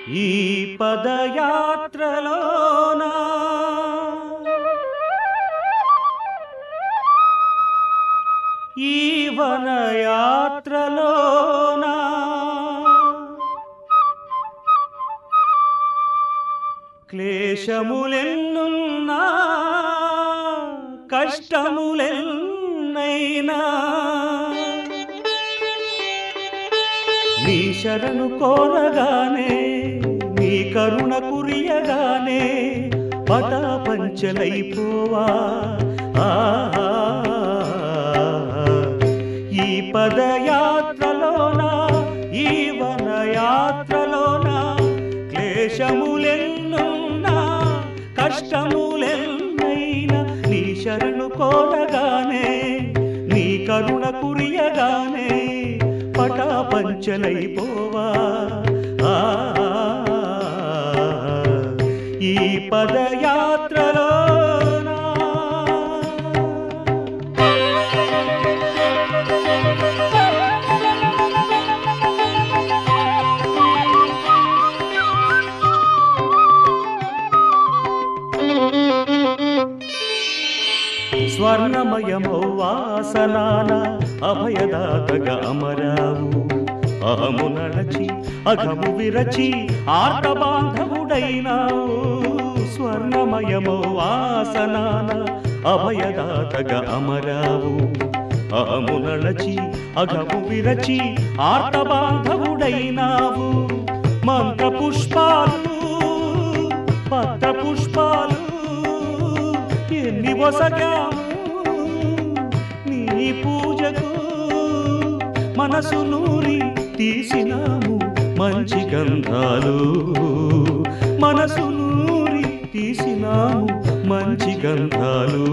ఈ పదయాత్రలోనా ఈ వనయాత్రలోనా క్లేశములెన్నున్నా కష్టములెన్నైనా నీ శరణు కోరగానే నీ కరుణ కురియగానే పట పంచలైపోవా ఆ, ఈ పదయాత్రలోన ఈ వనయాత్రలోన క్లేశములెన్నున్నా కష్టములెన్నైనా నీ శరణు కోరగానే నీ కరుణ కురియగానే పట పంచలైపోవా ఆ, ఈ పదయాత్రలోనా స్వర్ణమయమో వాసనాన అభయదాతగా అమరావు అహము నడచి అఘము విరచి ఆర్త బాంధవుడైనావు స్వర్ణమయమో వాసనాన అభయదాతగా అమరావు అహము నడచి అఘము విరచి ఆర్త బాంధవుడైనావు మంత్ర పుష్పాలు పత్ర పుష్పాలు ఎన్ని వసగాము నీ పూజకు మనసు నూరి తీసినాము మంచి గంధాలు మనసు నూరి తీసినాము మంచి గంధాలు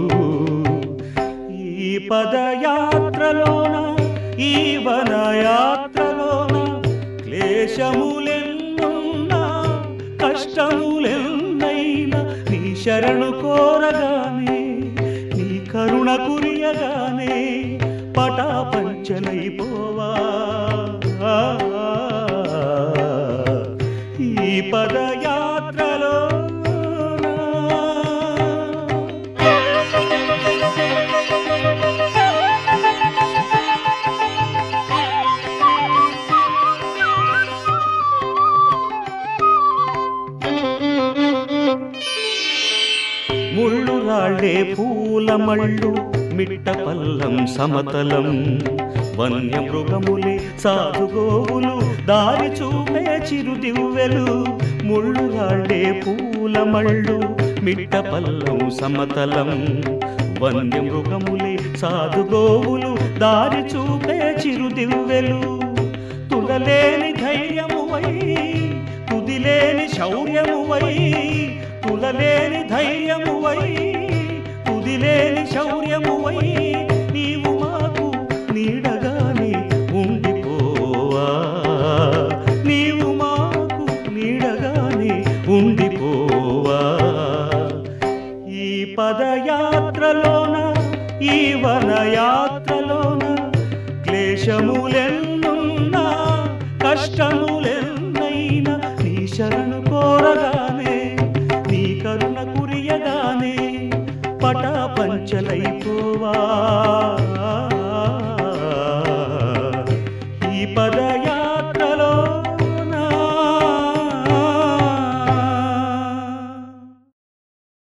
ఈ పదయాత్రలోన ఈ వనయాత్రలోన క్లేశములెన్నున్నా కష్టములెన్నైనా నీ శరణు కోరగానే నీ కరుణ కురియగానే పటా పంచలైపోవా ఈ పదయాత్రలో ముళ్ళు రాళ్ళే పూల మళ్ళు మిట్ట పల్లం సమతలం వన్య మృగములే సాధుగోవులు దారి చూపే చిరుదివ్వెలు ముళ్ళు రాళ్ళే పూల మళ్ళు మిట్ట పల్లం సమతలం వన్య మృగములే సాధుగోవులు దారి చూపే చిరుదివ్వెలు తులలేని ధైర్యమువై తుదిలేని శౌర్యమువై తులలేని ధైర్యమువై తుదిలేని శౌర్యమువై నీవు మాకు నీడగానే ఉండిపోవా నీవు మాకు నీడగానే ఉండిపోవా ఈ పదయాత్రలోన ఈ వనయాత్రలోన క్లేశములెన్నున్నా కష్టములెన్నైనా నీ శరణు కోరగానే నీ కరుణ కురియగానే పటా పంచలై